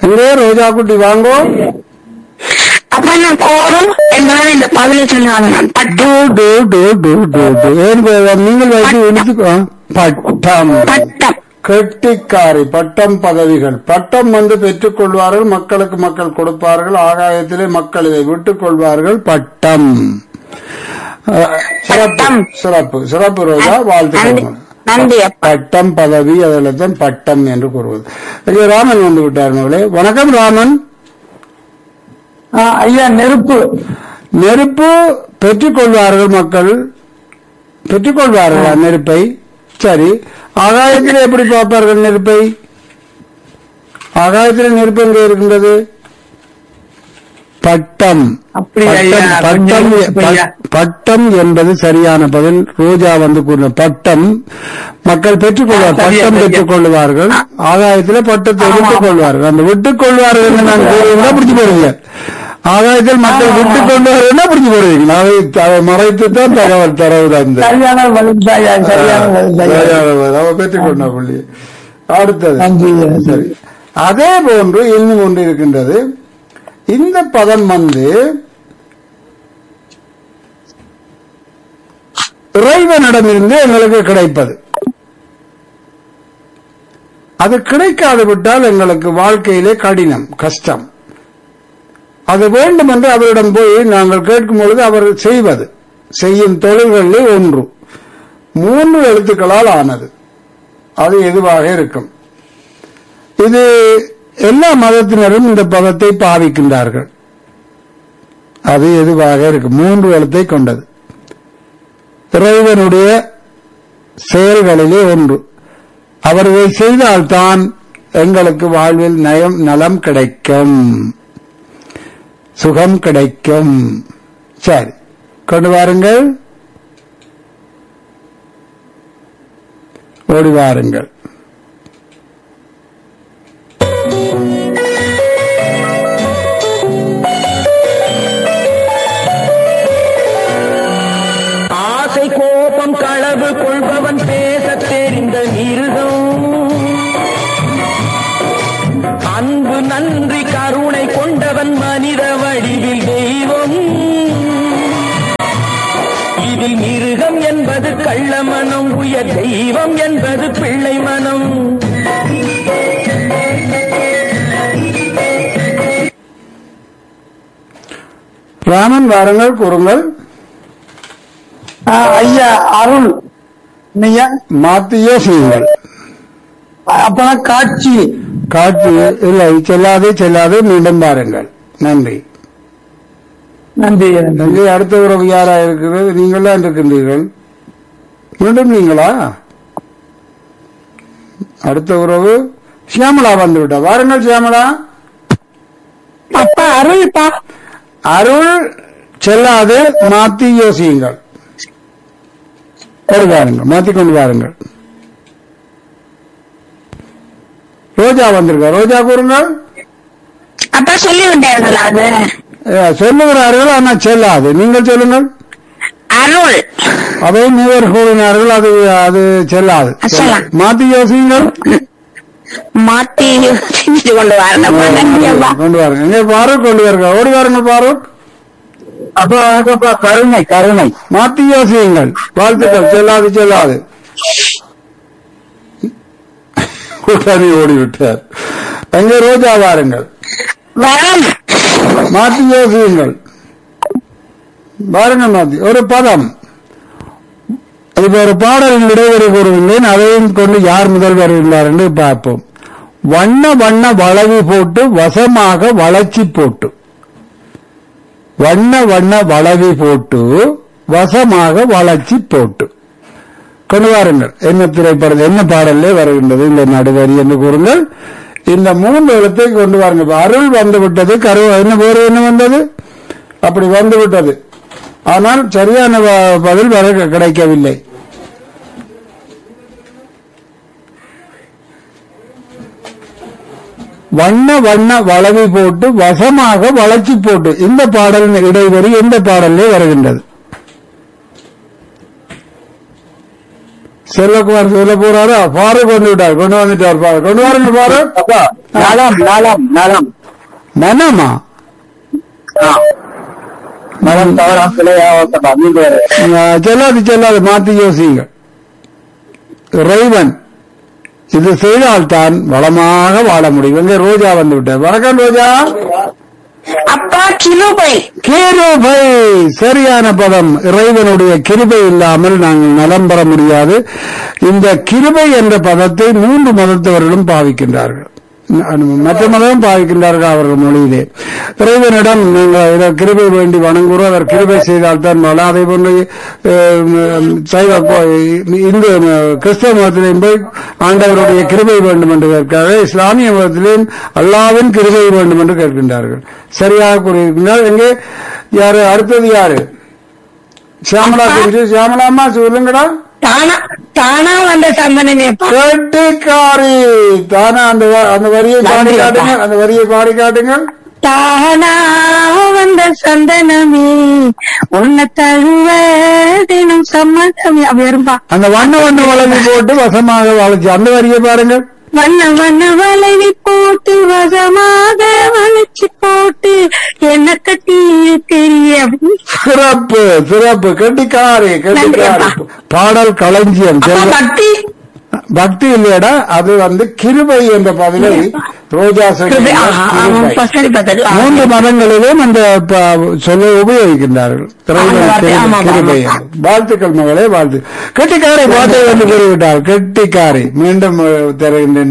இங்கே ரோஜா குட்டி வாங்கோ அப்ப நான் போறோம் என்றால் இந்த பதில சொல்லுவாங்க நான் பட்டு டு டு டு டு டு டு ஏன் பே- நீங்கள் வைத்து இழுத்துக்கோ பட்டம் பட்டம் கெட்டிக்காரி பட்டம் பதவிகள் பட்டம் வந்து பெற்றுக் கொள்வார்கள் மக்களுக்கு மக்கள் கொடுப்பார்கள் ஆகாயத்திலே மக்கள் இதை விட்டுக் கொள்வார்கள் பட்டம் அஹ், சிறப்பு பட்டம். சிறப்பு சிறப்பு ரோஜா நன்றி வாழ்த்துக்கள் நன்றி அப்பா பட்டம் பதவி அதில் தான் பட்டம் என்று கூறுவது ஐயா ராமன் வந்து விட்டார் மகளே வணக்கம் ராமன் ஐயா நெருப்பு நெருப்பு பெற்றுக்கொள்வார்கள் மக்கள் பெற்றுக்கொள்வார்கள் நெருப்பை சரி ஆகாயத்தில் எப்படி பார்ப்பார்கள் நெருப்பை ஆகாயத்தில் நெருப்பு எங்கே இருக்கின்றது பட்டம் அப்படி ஐயா, பட்டம் கொஞ்சம் பட்டம் யோசிப்பு ஐயா. பட்டம் என்பது சரியான பதில் ரோஜா வந்து கூறின பட்டம் மக்கள் பெற்றுக்கொள்வார் ஆ, சரியா, பட்டம் சரியா. பெற்றுக் கொள்வார்கள் ஆகாயத்தில் பட்டத்தை ஆமா, விட்டுக் ஆமா. கொள்வார்கள் அந்த விட்டுக் கொள்வார்கள் என்று நான் கூறியிருந்தா பிடிச்சு போடுவீங்க ஆகாயத்தில் மக்கள் ஆமா, விட்டுக் ஆமா. கொள்வார்கள் பிடிச்சு போடுவீங்க அதை த- மறைத்து தான் தகவல் தரவு தந்து சரியான பதில் தான் ஐயா சரியான பதில் தான் ஐயா. சரியான பதில். அவ பெற்றுக்கொண்டா புள்ளி அடுத்தது நன்றி ஐயா. சரி அதே போன்று இன்னும் ஒன்று இருக்கின்றது இந்த பதம் வந்து இறைவனிடமிருந்து எங்களுக்கு கிடைப்பது அது கிடைக்காது விட்டால் எங்களுக்கு வாழ்க்கையிலே கடினம் கஷ்டம் அது வேண்டும் என்று அவரிடம் போய் நாங்கள் கேட்கும் பொழுது அவர் செய்வது செய்யும் தொழில்களிலே ஒன்று மூன்று எழுத்துக்களால் ஆனது அது எதுவாக இருக்கும் இது எல்லா மதத்தினரும் இந்த பதத்தை பாவிக்கின்றார்கள் அது எதுவாக இருக்கு மூன்று எழுத்தை கொண்டது இறைவனுடைய செயல்களிலே ஒன்று அவர் இதை செய்தால்தான் எங்களுக்கு வாழ்வில் நயம் நலம் கிடைக்கும் சுகம் கிடைக்கும் சரி கொண்டு வாருங்கள் ஓடி வாருங்கள் ஆசை கோபம் களவு கொள்பவன் பேசத் தெரிந்த மிருகம் அன்பு நன்றி கருணை கொண்டவன் மனித வடிவில் தெய்வம் இதில் மிருகம் என்பது கள்ள மனம் உயர் தெய்வம் என்பது பிள்ளை மனம் ராமன் வாருங்கள் கூறுங்கள் ஆ, ஐயா அருள் ஐயா மாத்தி யோசியுங்கள் அப்பனா காட்சி காட்சி இல்லை செல்லாது செல்லாது மீண்டும் பாருங்கள் நன்றி நன்றி ஐயா, நன்றி. நன்றி அடுத்த உறவு யாரா இருக்கிறது நீங்களா இருக்கின்றீர்கள் மீண்டும் நீங்களா அடுத்த உறவு சியாமலா வந்து விட்டா வாருங்கள் சியாமலா அப்பா அருள்ப்பா அருள் செல்லாது மாத்தி யோசியுங்கள் கொண்டு வாருங்கள் மாத்தி கொண்டு வாருங்கள் ரோஜா வந்திருக்க ரோஜா கூறுங்கள் அப்பா சொல்லி விட்டார்கள் அது ஏ, சொல்லுகிறார்கள் ஆனால் செல்லாது நீங்கள் சொல்லுங்கள் அருள் அதை மூவர் கூறினார்கள் அது அது செல்லாது செல்லா. மாத்தி யோசியுங்கள் மாத்தி செஞ்சு கொண்டு வரணும் நன்றி அப்பா கொண்டு வாருங்க எங்க பாரூக் கொண்டு வருங்க ஓடி வாருங்க பாரூக் அப்பா அப்பா கருணை கருணை மாத்தி யோசியுங்கள் வாழ்த்துக்கள் செல்லாது செல்லாது கூட்டாளி ஓடிவிட்டார் எங்க ரோஜா வாருங்கள் வரம் மாத்தி யோசியுங்கள் பாருங்க மாத்தி ஒரு பதம் இப்ப ஒரு பாடல் இடைவெளி கூறுகின்றேன் அதையும் கொண்டு யார் முதல் வருகின்றார் என்று பார்ப்போம் வண்ண வண்ண வளவு போட்டு வசமாக வளர்ச்சி போட்டு வண்ண வண்ண வளவி போட்டு வசமாக வளர்ச்சி போட்டு கொண்டு வாருங்கள் என்ன திரைப்படம் என்ன பாடலே வருகின்றது இந்த நடுவரி என்று கூறுங்கள் இந்த மூன்று எழுத்தை கொண்டு வாருங்கள் இப்ப அருள் வந்து விட்டது கரு என்ன வேறு என்ன வந்தது அப்படி வந்து விட்டது ஆனால் சரியான வ- பதில் வர கிடைக்கவில்லை வண்ண வண்ண வளவி போட்டு வசமாக வளர்ச்சி போட்டு இந்த பாடல் இடைவெளி எந்த பாடலே வருகின்றது செல்வகுமார் சொல்ல போறாரு பாரு கொண்டு விட்டார் கொண்டு வந்துட்டார் பாரு கொண்டு வாருங்க பாரு அப்பா நலம் நலம் நலம் மனமா ஆ. நலம் தவறாம் பிள்ளையா நீங்க அஹ் செல்லாது செல்லாது மாத்தி யோசிங்க இறைவன் இது செய்தால்தான் வளமாக வாழ முடியும் எங்க ரோஜா வந்து விட்டார் வணக்கம் ரோஜா அப்பா கிருபை கிருபை சரியான பதம் இறைவனுடைய கிருபை இல்லாமல் நாங்கள் நலம் பெற முடியாது இந்த கிருபை என்ற பதத்தை மூன்று மதத்தவர்களும் பாவிக்கின்றார்கள் ந- மற்ற மதமும் பாவிக்கின்றார்கள் அவர்கள் மொழியிலே இறைவனிடம் நீங்கள் இதை கிருபை வேண்டி வணங்குகிறோம் அவர் கிருபை செய்தால் தான் வள அதே போன்று அஹ், சைவ கோ- இந்து அஹ், கிறிஸ்தவ மதத்திலையும் போய் ஆண்டவருடைய கிருபை வேண்டும் என்று கேட்கிறார்கள் இஸ்லாமிய மதத்திலையும் அல்லாவின் கிருபை வேண்டும் என்று கேட்கின்றார்கள் சரியாக கூறியிருக்கிறார் எங்கே யாரு அடுத்தது யாரு சியாமலா குறிச்சு சியாமலாமா சொல்லுங்கடா தானா தானா வந்த சந்தனமேப்பா கெட்டிக்காரி தானே அந்த வ- அந்த வரியை பாடி காட்டுங்க அந்த வரியை பாடி காட்டுங்க தானா வந்த சந்தனமே உன்னை தழுவ தினம் சம்மதமே அப்படி வரும்பா அந்த வண்ண வண்ண வளவி போட்டு வசமாக வளைச்சு அந்த வரியை பாருங்க வண்ண வண்ண வளைவி போட்டு வசமாக வளைச்சு போட்டு என்ன கட்டி தெரிய சிறப்பு சிறப்பு கெட்டிக்காரி கெட்டிக்காரி நன்றி பாடல் களஞ்சியம் அப்பா செல்வ- பக்தி பக்தி இல்லையடா அது வந்து கிருபை என்ற பதிலை ரோஜா கிருபை, சொல்கிறார். ஆ, ஆ, கிருபை. ஆ, சரி பார்த்தது ஆ. மூன்று மதங்களிலும் அந்த ப- சொல்லை உபயோகிக்கின்றார்கள் இறைவன் ஆமா, கிருபை- ஆமா, ஆமா. கிருபை. வாழ்த்துக்கள் மகளே வாழ்த்து கெட்டிக்காரை பாட்டை வந்து கூறிவிட்டார் கெட்டிக்காரை மீண்டும் அஹ், தருகின்றேன்